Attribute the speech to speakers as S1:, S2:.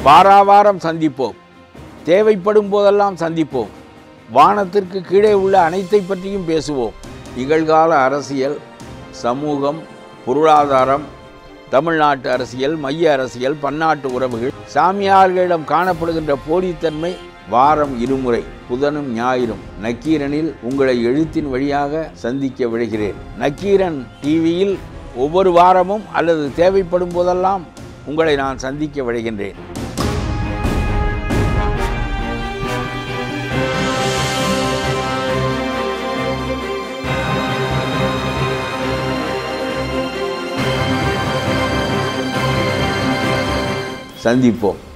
S1: வாராவாரம் சந்திப்போம் தேவைப்படும் போதெல்லாம் சந்திப்போம் வானத்திற்கு கீழே உள்ள அனைத்தை பற்றியும் பேசுவோம் நிகழ்கால அரசியல் சமூகம் பொருளாதாரம் தமிழ்நாட்டு அரசியல் மைய அரசியல் பன்னாட்டு உறவுகள் சாமியார்களிடம் காணப்படுகின்ற போலித்தன்மை வாரம் இருமுறை புதனும் ஞாயிறும் நக்கீரனில் உங்களை எழுத்தின் வழியாக சந்திக்க விழைகிறேன் நக்கீரன் டிவியில் ஒவ்வொரு வாரமும் அல்லது தேவைப்படும் போதெல்லாம் உங்களை நான் சந்திக்க விழைகின்றேன் சந்திப்போம்